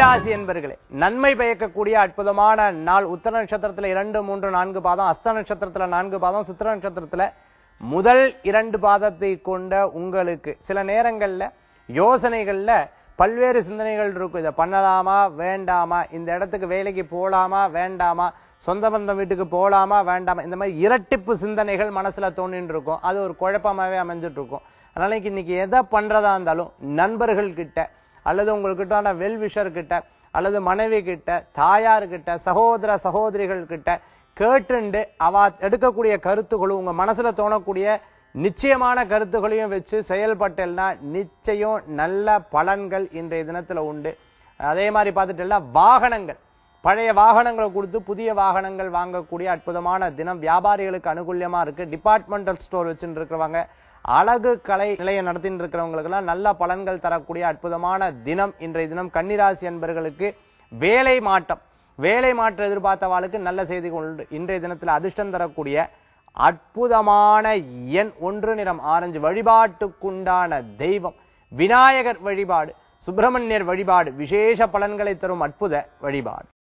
கன்னிராசி என்பர்களே நன்மை பயக்கக்கூடிய அற்புதமான நாள் உத்தர நட்சத்திரத்துல இரண்டு மூன்று நான்கு பாதம் அஸ்த நட்சத்திரத்துல நான்கு பாதம் சித்திர நட்சத்திரத்துல முதல் இரண்டு பாதத்தை கொண்ட உங்களுக்கு சில நேரங்கள்ல யோசனைகள்ல பல்வேறு சிந்தனைகள் இருக்கும் இதை பண்ணலாமா வேண்டாமா இந்த இடத்துக்கு வேலைக்கு போலாமா வேண்டாமா சொந்த பந்தம் வீட்டுக்கு போலாமா வேண்டாமா இந்த மாதிரி இரட்டிப்பு சிந்தனைகள் மனசுல தோணின்னு இருக்கும் அது ஒரு குழப்பமாவே அமைஞ்சிட்டு இருக்கும் அதனால இன்னைக்கு எதை பண்றதா இருந்தாலும் நண்பர்கள் கிட்ட அல்லது உங்கள்கிட்ட வெல்விஷர் கிட்ட அல்லது மனைவி கிட்ட தாயார் கிட்ட சகோதர சகோதரிகள் கிட்ட கேட்டுண்டு அவ எடுக்கக்கூடிய கருத்துக்களும் உங்க மனசுல தோணக்கூடிய நிச்சயமான கருத்துக்களையும் வச்சு செயல்பட்டேன்னா நிச்சயம் நல்ல பலன்கள் இன்றைய தினத்துல உண்டு அதே மாதிரி பார்த்துட்டேன்னா வாகனங்கள் பழைய வாகனங்களை கொடுத்து புதிய வாகனங்கள் வாங்கக்கூடிய அற்புதமான தினம் வியாபாரிகளுக்கு அனுகூல்யமா இருக்கு டிபார்ட்மெண்டல் ஸ்டோர் வச்சுட்டு இருக்கிறவங்க அழகு கலை நிலையம் நடத்திட்டு இருக்கிறவங்களுக்கெல்லாம் நல்ல பலன்கள் தரக்கூடிய அற்புதமான தினம் இன்றைய தினம் கன்னிராசி என்பர்களுக்கு வேலை மாற்றம் வேலை மாற்றம் எதிர்பார்த்தவாளுக்கு நல்ல செய்திகள் உண்டு இன்றைய தினத்தில் அதிர்ஷ்டம் தரக்கூடிய அற்புதமான எண் ஒன்று நிறம் ஆரஞ்சு வழிபாட்டுக்குண்டான தெய்வம் விநாயகர் வழிபாடு சுப்பிரமணியர் வழிபாடு விசேஷ பலன்களை தரும் அற்புத வழிபாடு